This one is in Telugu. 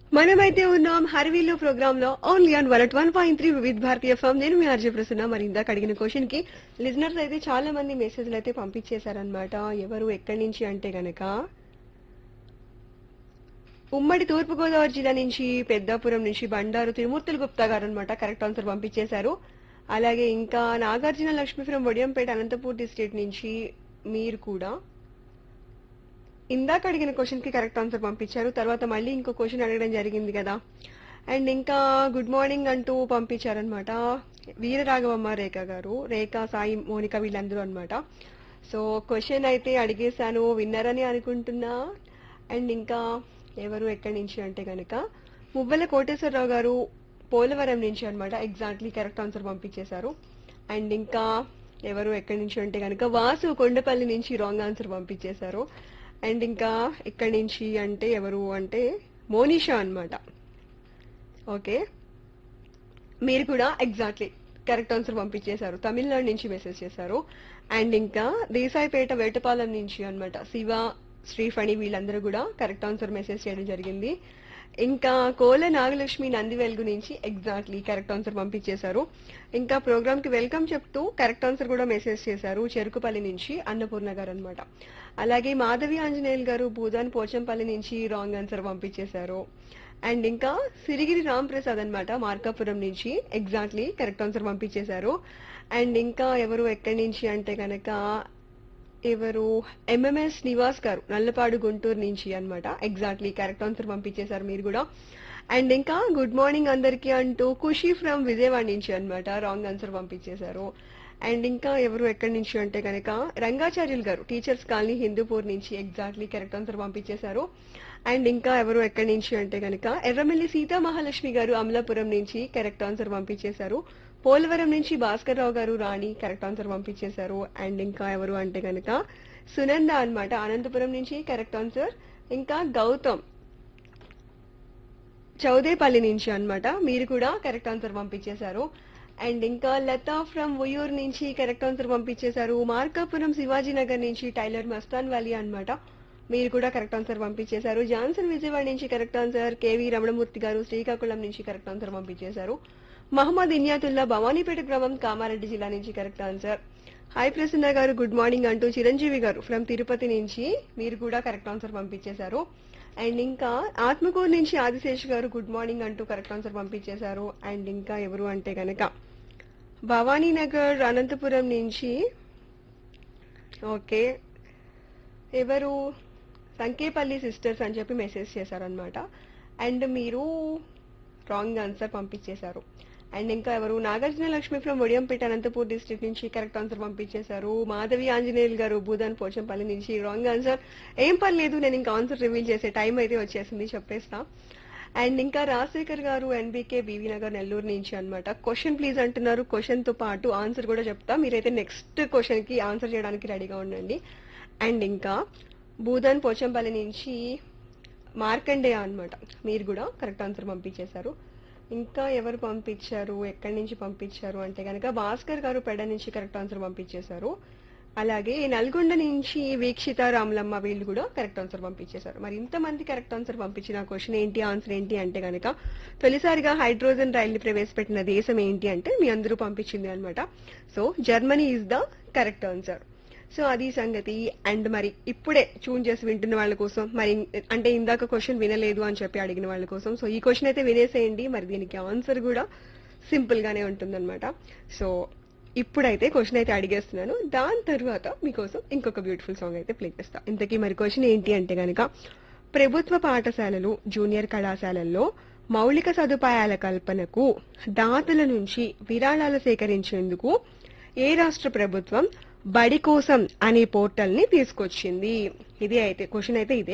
మనమైతే ఉన్నాం హర్వీలో ప్రోగ్రామ్ లో only on one one point three Vividh Bharati FM నేను మీ ఆర్జే ప్రసన్న మరి ఇందాక అడిగిన క్వశ్చన్ కి లిజనర్స్ అయితే చాలా మంది మెసేజ్లు అయితే పంపించేశారనమాట ఎవరు ఎక్కడి నుంచి అంటే గనక ఉమ్మడి తూర్పుగోదావరి జిల్లా నుంచి పెద్దాపురం నుంచి బండారు తిరుమూర్తులు గుప్తా గారు అనమాట కరెక్ట్ ఆన్సర్ పంపించేశారు అలాగే ఇంకా నాగార్జున లక్ష్మీపురం వడియంపేట అనంతపూర్ డిస్ట్రిక్ట్ నుంచి మీరు కూడా ఇందాక అడిగిన క్వశ్చన్ కి కరెక్ట్ ఆన్సర్ పంపించారు తర్వాత మళ్ళీ ఇంకో క్వశ్చన్ అడగడం జరిగింది కదా అండ్ ఇంకా గుడ్ మార్నింగ్ అంటూ పంపించారనమాట వీరరాఘవమ్మ రేఖ గారు రేఖ సాయి మోనిక వీళ్ళందరూ అన్నమాట సో క్వశ్చన్ అయితే అడిగేశాను విన్నారని అనుకుంటున్నా అండ్ ఇంకా ఎవరు ఎక్కడి నుంచి అంటే కనుక మువ్వల కోటేశ్వరరావు గారు పోలవరం నుంచి అన్నమాట ఎగ్జాక్ట్లీ కరెక్ట్ ఆన్సర్ పంపించేశారు అండ్ ఇంకా ఎవరు ఎక్కడి నుంచి అంటే కనుక వాసు కొండపల్లి నుంచి రాంగ్ ఆన్సర్ పంపించేశారు అండ్ ఇంకా ఎక్కడి నుంచి అంటే ఎవరు అంటే మోనిషా అన్నమాట ఓకే మీరు కూడా ఎగ్జాక్ట్లీ కరెక్ట్ ఆన్సర్ పంపించేశారు తమిళనాడు నుంచి మెసేజ్ చేశారు అండ్ ఇంకా దేశాయిపేట వేటపాలెం నుంచి అన్నమాట శివ శ్రీఫణి వీళ్ళందరూ కూడా కరెక్ట్ ఆన్సర్ మెసేజ్ చేయడం జరిగింది ఇంకా కోల నాగలక్ష్మి నంది వెలుగు నుంచి ఎగ్జాక్ట్లీ కరెక్ట్ ఆన్సర్ పంపించేశారు ఇంకా ప్రోగ్రామ్ కి వెల్కమ్ చెప్తూ కరెక్ట్ ఆన్సర్ కూడా మెసేజ్ చేశారు చెరుకుపల్లి నుంచి అన్నపూర్ణ గారు అనమాట అలాగే మాధవి ఆంజనేయులు గారు భూదాన్ పోచంపల్లి నుంచి రాంగ్ ఆన్సర్ పంపించేశారు అండ్ ఇంకా సిరిగిరి రామ్ ప్రసాద్ అనమాట మార్కాపురం నుంచి ఎగ్జాక్ట్లీ కరెక్ట్ ఆన్సర్ పంపించేశారు అండ్ ఇంకా ఎవరు ఎక్కడి నుంచి అంటే కనుక ఎవరు ఎంఎంఎస్ నివాస్ గారు నల్లపాడు గుంటూరు నుంచి అన్నమాట ఎగ్జాక్ట్లీ కరెక్ట్ ఆన్సర్ పంపించేశారు మీరు కూడా అండ్ ఇంకా గుడ్ మార్నింగ్ అందరికీ అంటూ ఖుషి ఫ్రమ్ విజయవాడ నుంచి అన్నమాట రాంగ్ ఆన్సర్ పంపించేశారు అండ్ ఇంకా ఎవరు ఎక్కడి నుంచి అంటే కనుక రంగాచార్యులు గారు టీచర్స్ కాలనీ హిందూపూర్ నుంచి ఎగ్జాక్ట్లీ కరెక్ట్ ఆన్సర్ పంపించేశారు అండ్ ఇంకా ఎవరు ఎక్కడి నుంచి అంటే కనుక ఎర్రమల్లి సీతా మహాలక్ష్మి గారు అమలాపురం నుంచి కరెక్ట్ ఆన్సర్ పంపించేశారు పోలవరం నుంచి భాస్కర్ రావు గారు రాణి కరెక్ట్ ఆన్సర్ పంపించేశారు అండ్ ఇంకా ఎవరు అంటే కనుక సునంద అన్నమాట అనంతపురం నుంచి కరెక్ట్ ఆన్సర్ ఇంకా గౌతమ్ చౌదేపల్లి నుంచి అన్నమాట మీరు కూడా కరెక్ట్ ఆన్సర్ పంపించేశారు అండ్ ఇంకా లతా ఫ్రమ్ ఉయూర్ నుంచి కరెక్ట్ ఆన్సర్ పంపించేశారు మార్కాపురం శివాజీ నగర్ నుంచి టైలర్ మస్తాన్ వ్యాలీ అన్నమాట మీరు కూడా కరెక్ట్ ఆన్సర్ పంపించేశారు జాన్సన్ విజయవాడ నుంచి కరెక్ట్ ఆన్సర్ కేవీ రమణమూర్తి గారు శ్రీకాకుళం నుంచి కరెక్ట్ ఆన్సర్ పంపించేశారు మహమ్మద్ ఇన్యాతుల్లా భవానీపేట గ్రామం కామారెడ్డి జిల్లా నుంచి కరెక్ట్ ఆన్సర్ హాయ్ ప్రసన్న గారు గుడ్ మార్నింగ్ అంటూ చిరంజీవి గారు ఫ్రమ్ తిరుపతి నుంచి మీరు కూడా కరెక్ట్ ఆన్సర్ పంపించేశారు అండ్ ఇంకా ఆత్మకూరు నుంచి ఆదిశేష్ గారు గుడ్ మార్నింగ్ అంటూ కరెక్ట్ ఆన్సర్ పంపించేశారు అండ్ ఇంకా ఎవరు అంటే కనుక భవానీ నగర్ అనంతపురం నుంచి ఓకే ఎవరు సంకేపల్లి సిస్టర్స్ అని చెప్పి మెసేజ్ చేశారనమాట అండ్ మీరు రాంగ్ ఆన్సర్ పంపించేశారు అండ్ ఇంకా ఎవరు నాగార్జున లక్ష్మి ఫ్రమ్ ఒడియంపేట అనంతపూర్ డిస్ట్రిక్ట్ నుంచి కరెక్ట్ ఆన్సర్ పంపించేశారు మాధవి ఆంజనేయులు గారు భూదాన్ పోచంపల్లి నుంచి రాంగ్ ఆన్సర్ ఏం పర్లేదు నేను ఇంకా ఆన్సర్ రివీల్ చేసే టైం అయితే వచ్చేసింది చెప్పేస్తా అండ్ ఇంకా రాజశేఖర్ గారు ఎన్బీకే బీవీ నగర్ నెల్లూరు నుంచి అన్నమాట క్వశ్చన్ ప్లీజ్ అంటున్నారు క్వశ్చన్ తో పాటు ఆన్సర్ కూడా చెప్తా మీరైతే నెక్స్ట్ క్వశ్చన్ కి ఆన్సర్ చేయడానికి రెడీగా ఉండండి అండ్ ఇంకా భూదాన్ పోచంపల్లి నుంచి మార్కండేయ అన్నమాట మీరు కూడా కరెక్ట్ ఆన్సర్ పంపించేశారు ఇంకా ఎవరు పంపించారు ఎక్కడి నుంచి పంపించారు అంటే కనుక భాస్కర్ గారు పెడ నుంచి కరెక్ట్ ఆన్సర్ పంపించేశారు అలాగే నల్గొండ నుంచి వీక్షిత రాములమ్మ వీళ్ళు కూడా కరెక్ట్ ఆన్సర్ పంపించేశారు మరి ఇంతమంది కరెక్ట్ ఆన్సర్ పంపించిన క్వశ్చన్ ఏంటి ఆన్సర్ ఏంటి అంటే కనుక తొలిసారిగా హైడ్రోజన్ రైలు ప్రవేశపెట్టిన దేశం ఏంటి అంటే మీ అందరూ పంపించింది అనమాట so Germany is the correct answer so అది సంగతి అండ్ మరి ఇప్పుడే చూన్ చేసి వింటున్న వాళ్ళ కోసం మరి అంటే ఇందాక క్వశ్చన్ వినలేదు అని చెప్పి అడిగిన వాళ్ళ కోసం సో ఈ క్వశ్చన్ అయితే వినేసేయండి మరి దీనికి ఆన్సర్ కూడా సింపుల్ గానే ఉంటుందన్నమాట సో ఇప్పుడైతే క్వశ్చన్ అయితే అడిగేస్తున్నాను దాని తర్వాత మీకోసం ఇంకొక బ్యూటిఫుల్ సాంగ్ అయితే ప్లే చేస్తా ఇంతకీ మరి క్వశ్చన్ ఏంటి అంటే గనక ప్రభుత్వ పాఠశాలలు జూనియర్ కళాశాలల్లో మౌలిక సదుపాయాల కల్పనకు దాతల నుంచి విరాళాలు సేకరించేందుకు ఏ రాష్ట్ర ప్రభుత్వం బడి కోసం అనే పోర్టల్ ని తీసుకొచ్చింది ఇది అయితే క్వశ్చన్ అయితే ఇదే